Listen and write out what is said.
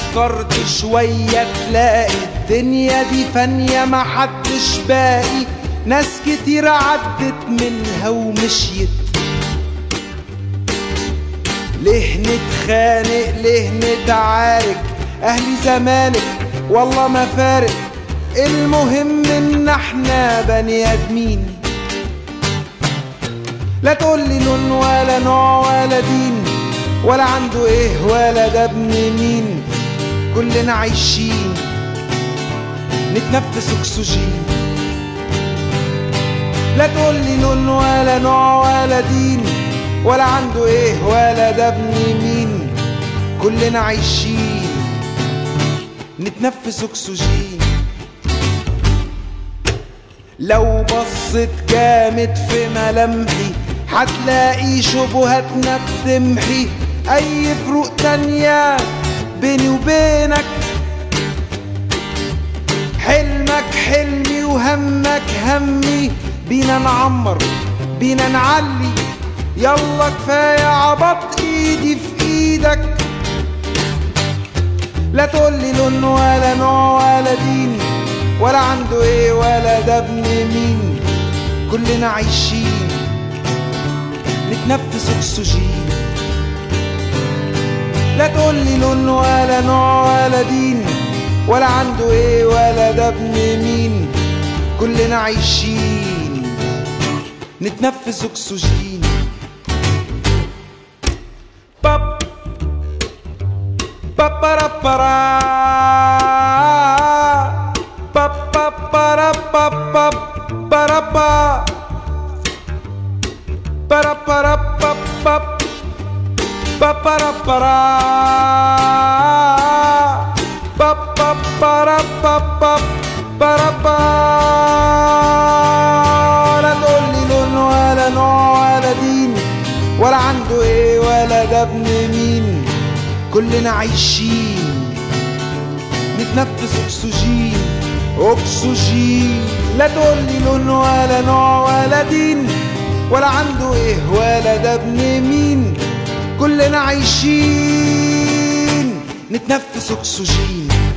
فكرت شوية تلاقي الدنيا دي فانية محدش باقي ناس كتير عدت منها ومشيت ليه نتخانق ليه نتعارك اهلي زمالك والله ما فارق المهم ان احنا بني ادمين لا تقولي لون ولا نوع ولا دين ولا عنده ايه ولا ده ابن مين كلنا عايشين نتنفس اكسجين لا تقولي لون ولا نوع ولا دين ولا عنده ايه ولا ده ابن مين كلنا عايشين نتنفس اكسجين لو بصيت جامد في ملامحي هتلاقي شبهاتنا بتمحي اي فروق تانية بيني وبينك حلمك حلمي وهمك همي بينا نعمر بينا نعلي يلا كفاية عبط ايدي في ايدك لا تقولي لون ولا نوع ولا دين ولا عنده ايه ولا ده ابن مين كلنا عايشين نتنفس اكسجين لا تقولي لون ولا نوع ولا دين ولا عنده ايه ولا ده ابن مين كلنا عايشين نتنفس اكسجين باب بابارابارا باب بابارا باب باب بارابا بارابارا باب باب بابارابارا باب بابارا باب باب بارابا لا تقولي لون ولا نوع ولا دين ولا عنده ايه ولا ده ابن مين كلنا عايشين نتنفس اكسجين اكسجين لا تقولي لون ولا نوع ولا دين ولا عنده ايه ولا ده ابن مين كلنا عايشين نتنفس اكسجين